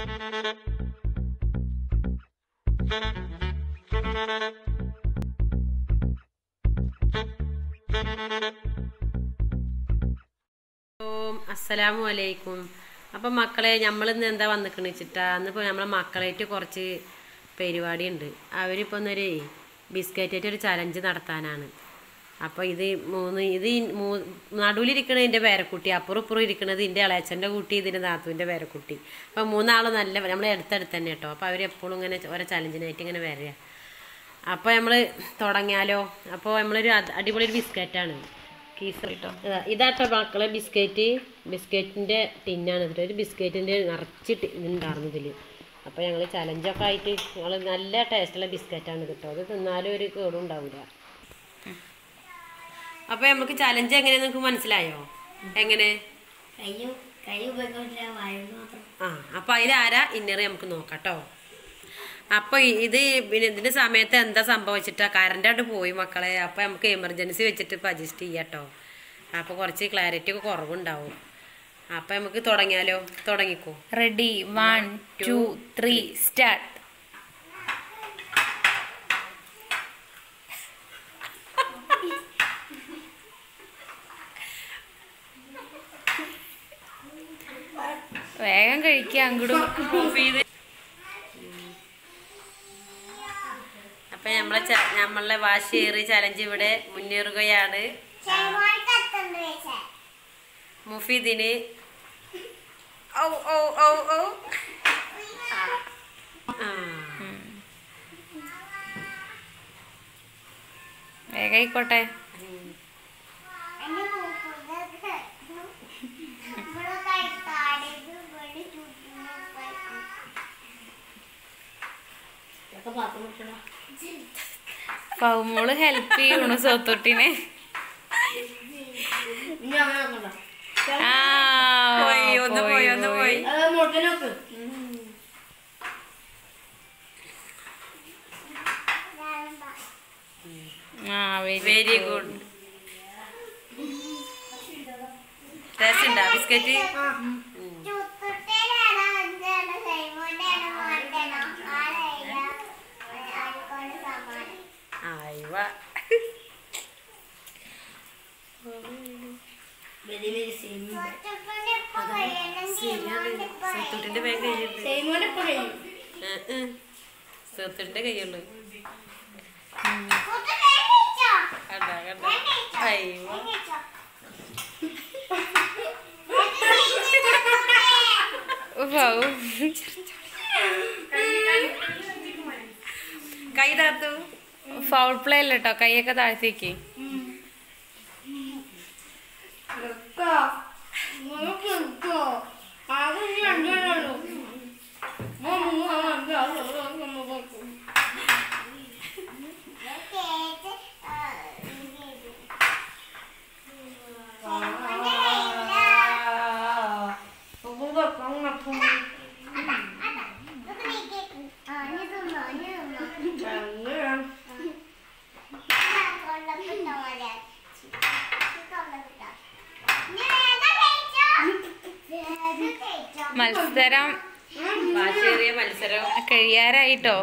ഓം അസ്സലാമു അലൈക്കും അപ്പം മക്കളെ നമ്മളിന്ന് എന്താ വന്നിക്കണ് വെച്ചിട്ടാ ഇന്നിപ്പോൾ നമ്മളെ മക്കളായിട്ട് കുറച്ച് പരിപാടി ഉണ്ട് അവരിപ്പോൾ ഒന്നൊരു ബിസ്ക്കറ്റായിട്ട് ഒരു ചലഞ്ച് നടത്താനാണ് അപ്പോൾ ഇത് മൂന്ന് ഇത് ഈ മൂ നടുവിലിരിക്കണത് എൻ്റെ പേരക്കുട്ടി അപ്പുറം ഇപ്പുറം ഇരിക്കണത് എൻ്റെ ഇളയച്ചൻ്റെ കുട്ടി ഇതിൻ്റെ നാത്തുവിൻ്റെ പേരക്കുട്ടി അപ്പോൾ മൂന്നാളും നല്ല നമ്മളെ അടുത്തടുത്ത് തന്നെ കേട്ടോ അപ്പോൾ അവരെപ്പോഴും ഇങ്ങനെ ഓരോ ചലഞ്ചിനായിട്ട് ഇങ്ങനെ വരിക അപ്പോൾ നമ്മൾ തുടങ്ങിയാലോ അപ്പോൾ നമ്മളൊരു അത് അടിപൊളി ഒരു ബിസ്ക്കറ്റാണ് കീസ് കേട്ടോ ഇതാട്ടോ മക്കളെ ബിസ്ക്കറ്റ് ബിസ്ക്കറ്റിൻ്റെ ടിന്നാണ് ഇതിട്ട് ഒരു ബിസ്ക്കറ്റിൻ്റെ നിറച്ച് ടി- ഇതുണ്ടായിരുന്നു ഇതിൽ അപ്പോൾ ഞങ്ങൾ ചലഞ്ചൊക്കെ ആയിട്ട് ഞങ്ങൾ നല്ല ടേസ്റ്റുള്ള ബിസ്ക്കറ്റാണ് കേട്ടോ അത് തിന്നാലും ഒരു കേടും ഉണ്ടാവില്ല അപ്പോൾ നമുക്ക് ചലഞ്ച് എങ്ങനെയാന്ന് നിങ്ങൾക്ക് മനസ്സിലായോ എങ്ങനെ കയ്യും കൈ ഉപയോഗിക്കില്ല വായു മാത്രം ആ അപ്പോൾ അതിലാരാ ഇന്നറ് നമുക്ക് നോക്കാം കേട്ടോ അപ്പോൾ ഇത് പിന്നെ ഇതിൻ്റെ സമയത്ത് എന്താ സംഭവിച്ചിട്ടാ കറണ്ട് ആയിട്ട് പോയി മക്കളെ അപ്പോൾ നമുക്ക് എമർജൻസി വെച്ചിട്ട് ഇപ്പോൾ അഡ്ജസ്റ്റ് ചെയ്യാം കേട്ടോ അപ്പോൾ കുറച്ച് ക്ലാരിറ്റി ഒക്കെ കുറവുണ്ടാവും അപ്പോൾ നമുക്ക് തുടങ്ങിയാലോ തുടങ്ങിക്കോ ready one two three start വേഗം കഴിക്കുക അങ്ങോട്ടും അപ്പം നമ്മളെ ച- നമ്മളെ വാശിയേറി ചലഞ്ച് ഇവിടെ മുന്നേറുകയാണ് മുഫീദിന് ഔ ഔ ഔ ഔ ആ. വേഗം ആയിക്കോട്ടെ പൗമോള് ഹെൽപ്പ് ചെയ്യണു സോത്തൊട്ടിനെ ആ പോയി ഒന്ന് പോയി ഒന്ന് പോയി ആ വെരി വെരി ഗുഡ് ടേസ്റ്റ് ഉണ്ടോ ബിസ്ക്കറ്റ് ആയിവ സത്തുട്ടിന്റെ ബാഗ് കയ്യുണ്ട് സത്തുട്ടിന്റെ കയ്യുള്ളു കണ്ട കണ്ട അയ്യോ വൗ. കൈ താത്തു ഫൗൾ പ്ലേ അല്ല കേട്ടോ കൈയൊക്കെ താഴ്ത്തേക്ക് മത്സരം വാശേറിയ മത്സരം കഴിയാറായിട്ടോ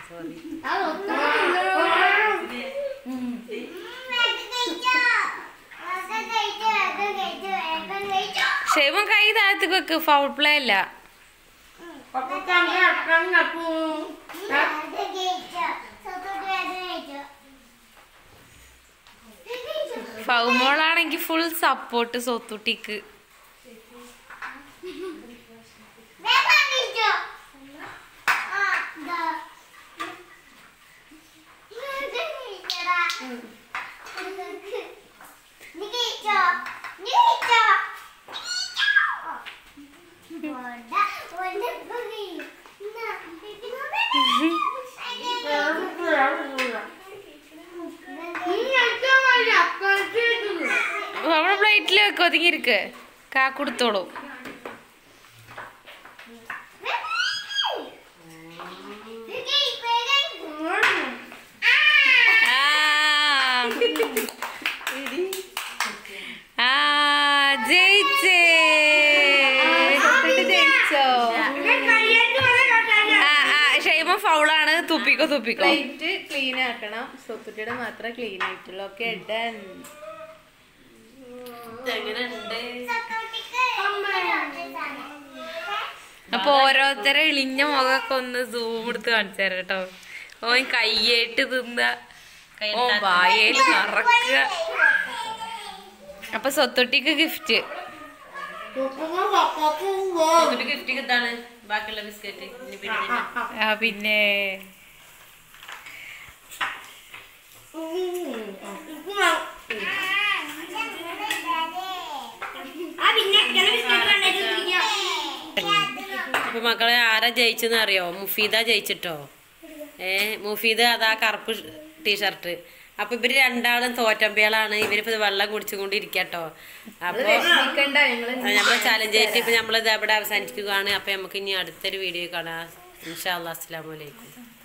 ഷെയ്മൻ കൈ താഴ്ത്തേക്ക് വെക്ക് ഫൗൾ പ്ലേ അല്ല ഫൗമോളാണെങ്കിൽ ഫുൾ സപ്പോർട്ട് സോത്തുട്ടിക്ക് അവിടെ പ്ലേറ്റിൽ വെക്ക് ഒതുങ്ങിയിരിക്ക് കാക്കൊടുത്തോളൂ ആ ആ ജയിച്ചേ സോത്തുട്ടി ജയിച്ചോ ഫൗളാണ് തുപ്പിക്കോ തുപ്പിക്കോ പ്ലേറ്റ് ക്ലീൻ ആക്കണം സോപ്പുറ്റിയുടെ മാത്രമേ ക്ലീൻ ആയിട്ടുള്ളൂ ഓക്കെ ഡൺ അപ്പൊ ഓരോരുത്തരെ ഇളിഞ്ഞ മുഖമൊക്കെ ഒന്ന് സൂം എടുത്ത് കാണിച്ചു തരാം കേട്ടോ ഓൻ കയ്യേട്ട് തിന്ന ഓ വായേല് നിറക്കുക അപ്പൊ സ്വത്തൊട്ടിക്ക് ഗിഫ്റ്റ് ഗിഫ്റ്റ് കിട്ടാണ് ബാക്കിയുള്ള ബിസ്ക്കറ്റ് ഇനി പിന്നെ ആ പിന്നെ ആ പിന്നെ ഇങ്ങനെ ബിസ്ക്കറ്റ് കണ്ടിട്ട് അപ്പൊ മക്കളെ ആരാ ജയിച്ചെന്ന് അറിയോ മുഫീദ ജയിച്ചിട്ടോ ഏ മുഫീദ അതാ കറുപ്പ് ടീഷർട്ട് അപ്പൊ ഇവര് രണ്ടാളും തോറ്റമ്പേളാണ് ഇവരിപ്പോ ഇത് വെള്ളം കുടിച്ചുകൊണ്ടിരിക്കട്ടോ അപ്പൊ വിഷമിക്കണ്ട ഞങ്ങള് നമ്മളെ ചലഞ്ച് ആയിട്ട് ഇപ്പൊ നമ്മളിത് അവിടെ അവസാനിക്കുകയാണ് അപ്പൊ നമുക്ക് ഇനി അടുത്തൊരു വീഡിയോ കാണാം ഇൻഷാ അല്ലാ അസ്സലാമു അലൈക്കും